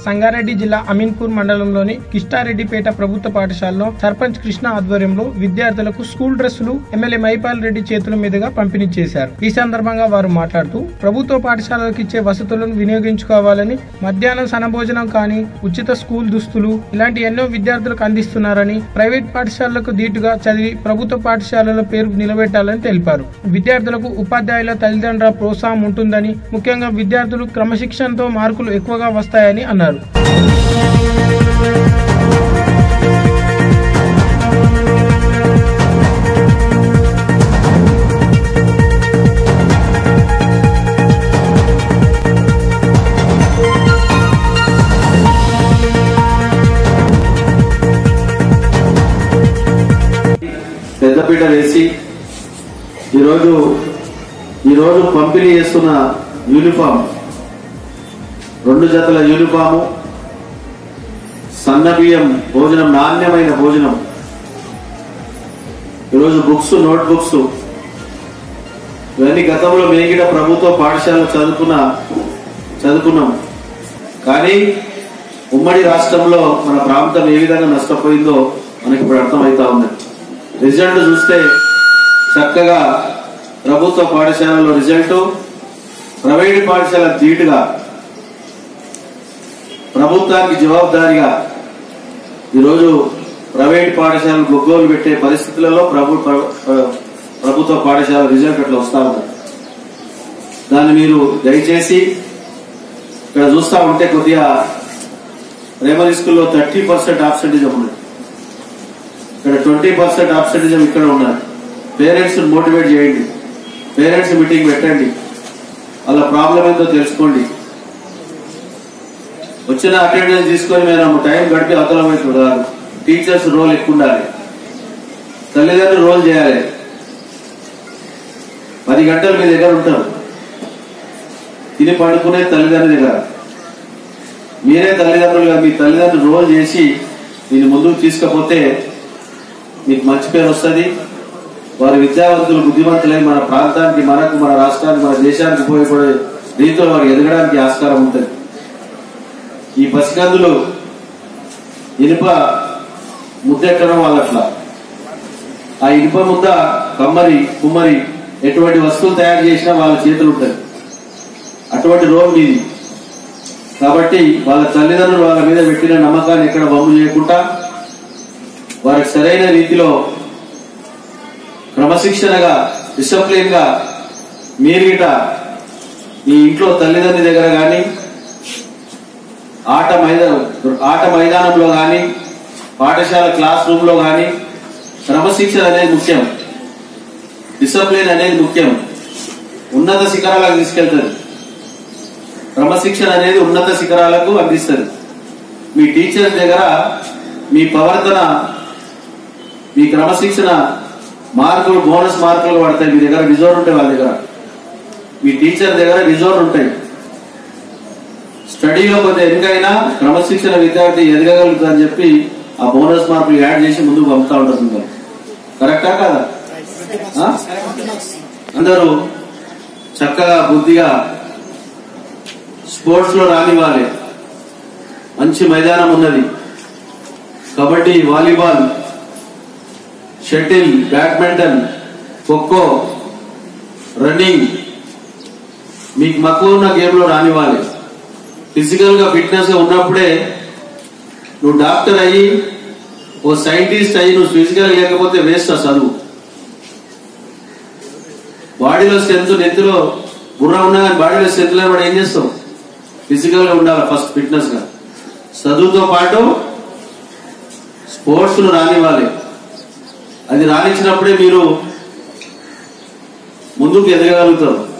సంగారెడ్డి జిల్లా అమీన్పూర్ మండలంలోని కిష్టారెడ్డిపేట ప్రభుత్వ పాఠశాలలో సర్పంచ్ కృష్ణ ఆధ్వర్యంలో విద్యార్థులకు స్కూల్ డ్రెస్సులు ఎమ్మెల్యే మైపాల్ రెడ్డి చేతుల మీదుగా పంపిణీ చేశారు ఈ సందర్భంగా వారు మాట్లాడుతూ ప్రభుత్వ పాఠశాలలకు ఇచ్చే వసతులను వినియోగించుకోవాలని మధ్యాహ్నం సనభోజనం కానీ ఉచిత స్కూల్ దుస్తులు ఇలాంటి ఎన్నో విద్యార్థులకు అందిస్తున్నారని ప్రైవేట్ పాఠశాలలకు ధీటుగా చదివి ప్రభుత్వ పాఠశాలల పేరు నిలబెట్టాలని తెలిపారు విద్యార్థులకు ఉపాధ్యాయుల తల్లిదండ్రుల ప్రోత్సాహం ఉంటుందని ముఖ్యంగా విద్యార్థులు క్రమశిక్షణతో మార్కులు ఎక్కువగా వస్తాయని అన్నారు పెద్దపీట వేసి ఈరోజు ఈరోజు పంపిణీ చేస్తున్న యూనిఫామ్ రెండు జతల యూనిఫాము సన్న బియ్యం భోజనం నాణ్యమైన భోజనం ఈరోజు బుక్స్ నోట్ బుక్స్ ఇవన్నీ గతంలో మేగిడ ప్రభుత్వ పాఠశాల చదువుకున్న చదువుకున్నాం కానీ ఉమ్మడి రాష్ట్రంలో మన ప్రాంతం ఏ విధంగా నష్టపోయిందో మనకి ఇప్పుడు అర్థమవుతా ఉంది రిజల్ట్ చూస్తే చక్కగా ప్రభుత్వ పాఠశాలలో రిజల్ట్ ప్రైవేట్ పాఠశాల ధీటుగా ప్రభుత్వానికి జవాబుదారిగా ఈరోజు ప్రైవేట్ పాఠశాలలు గొగ్గోలు పెట్టే పరిస్థితులలో ప్రభు ప్ర- ప్ర- ప్రభుత్వ పాఠశాల రిజల్ట్ అట్లా వస్తా ఉంది దాన్ని మీరు దయచేసి ఇక్కడ చూస్తా ఉంటే కొద్దిగా ప్రైమరీ స్కూల్లో థర్టీ పర్సెంట్ ఆబ్సెంటిజం ఉన్నది ఇక్కడ ట్వంటీ పర్సెంట్ ఆబ్సెంటిజం ఇక్కడ ఉన్నారు పేరెంట్స్ మోటివేట్ చేయండి పేరెంట్స్ మీటింగ్ పెట్టండి వాళ్ళ ప్రాబ్లం ఏందో తెలుసుకోండి వచ్చిన అటెండెన్స్ తీసుకొని మేము టైం గడిపి అవతలమైతే కాదు టీచర్స్ రోల్ ఎక్కువ ఉండాలి తల్లిదండ్రులు రోల్ చేయాలి పది గంటలు మీ దగ్గర ఉంటారు తిని పడుకునే తల్లిదండ్రుల దగ్గర మీరే తల్లిదండ్రులుగా మీ తల్లిదండ్రులు రోల్ చేసి దీన్ని ముందుకు తీసుకపోతే మీకు మంచి పేరు వస్తుంది వారి విద్యావంతులు బుద్ధిమంతులై మన ప్రాంతానికి మనకు మన రాష్ట్రానికి మన దేశానికి ఉపయోగపడే రీతిలో వారు ఎదగడానికి ఆస్కారం ఉంటుంది ఈ పసికందులు ఇనుప ముద్దెట్టడం వాళ్ళట్లా ఆ ఇనుప ముద్ద కమ్మరి కుమ్మరి ఎటువంటి వస్తువులు తయారు చేసినా వాళ్ళ చేతులు ఉంటాయి అటువంటి రోల్ మీది కాబట్టి వాళ్ళ తల్లిదండ్రులు వాళ్ళ మీద పెట్టిన నమ్మకాన్ని ఎక్కడ బొమ్మ చేయకుండా వారికి సరైన రీతిలో క్రమశిక్షణగా డిసిప్లిన్ గా మీరు గిట మీ ఇంట్లో తల్లిదండ్రుల దగ్గర కానీ ఆట మైదానం ఆట మైదానంలో కానీ పాఠశాల క్లాస్ రూమ్ లో కానీ క్రమశిక్షణ అనేది ముఖ్యం డిసిప్లిన్ అనేది ముఖ్యం ఉన్నత శిఖరాలకు తీసుకెళ్తుంది క్రమశిక్షణ అనేది ఉన్నత శిఖరాలకు అందిస్తుంది మీ టీచర్ దగ్గర మీ ప్రవర్తన మీ క్రమశిక్షణ మార్కులు బోనస్ మార్కులు పడతాయి మీ దగ్గర రిజర్వ్ ఉంటాయి వాళ్ళ దగ్గర మీ టీచర్ దగ్గర రిజర్వ్ ఉంటాయి స్టడీలో కొంత ఎదుగైనా క్రమశిక్షణ విద్యార్థి ఎదగగలుగుతుందని చెప్పి ఆ బోనస్ మార్కులు యాడ్ చేసి ముందుకు పంపుతా ఉంటుంది మిమ్మల్ని. కరెక్టా కాదా ఆ? అందరూ చక్కగా బుద్ధిగా స్పోర్ట్స్ లో రానివ్వాలి మంచి మైదానం ఉన్నది kabaddi volleyball shuttle badminton kho kho running మీకు మక్కువ ఉన్న గేమ్ లో రానివ్వాలి ఫిజికల్ గా ఫిట్నెస్ గా ఉన్నప్పుడే నువ్వు డాక్టర్ అయ్యి ఓ సైంటిస్ట్ అయ్యి నువ్వు ఫిజికల్ లేకపోతే వేస్ట్ ఆ చదువు బాడీలో స్ట్రెంత్ నెత్తిలో బుర్ర ఉన్నా కానీ బాడీలో స్ట్రెంత్ లేని వాడు ఏం చేస్తావు ఫిజికల్ గా ఉండాలి ఫస్ట్ ఫిట్నెస్ గా చదువుతో పాటు స్పోర్ట్స్ ను రానివ్వాలి అది రాణించినప్పుడే మీరు ముందుకు ఎదగగలుగుతారు